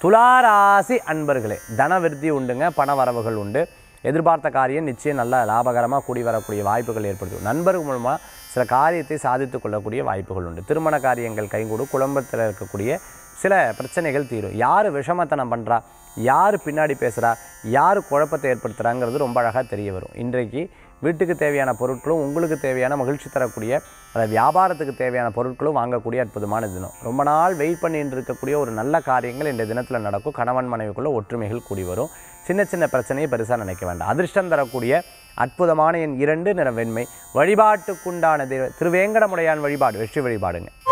துளாராசி அன்பர்களே தன விருத்தி உண்டுங்க பண வரவுகள் உண்டு எதிர்பார்த்த காரியம் நிச்சயம் நல்ல லாபகரமாக கூடி வரக்கூடிய வாய்ப்புகள் ஏற்படுத்தும் நண்பர்கள் மூலமாக சில காரியத்தை சாதித்து கொள்ளக்கூடிய வாய்ப்புகள் உண்டு திருமண காரியங்கள் கைகூடும் குடும்பத்தில் இருக்கக்கூடிய சில பிரச்சனைகள் தீரும் யார் விஷமத்தனம் பண்ணுறா யார் பின்னாடி பேசுகிறா யார் குழப்பத்தை ஏற்படுத்துகிறாங்கிறது ரொம்ப அழகாக தெரிய வரும் இன்றைக்கு வீட்டுக்கு தேவையான பொருட்களும் உங்களுக்கு தேவையான மகிழ்ச்சி தரக்கூடிய அதாவது வியாபாரத்துக்கு தேவையான பொருட்களும் வாங்கக்கூடிய அற்புதமான தினம் ரொம்ப நாள் வெயிட் பண்ணிட்டு இருக்கக்கூடிய ஒரு நல்ல காரியங்கள் இந்த தினத்தில் நடக்கும் கணவன் மனைவிக்குள்ள ஒற்றுமைகள் கூடி வரும் சின்ன சின்ன பிரச்சனையை பெருசாக நினைக்க வேண்டாம் அதிர்ஷ்டம் தரக்கூடிய அற்புதமான என் இரண்டு நிற வெண்மை வழிபாட்டுக்குண்டான தெய்வ- திருவேங்கடமுடையான் வழிபாடு வெற்றி வழிபாடுங்க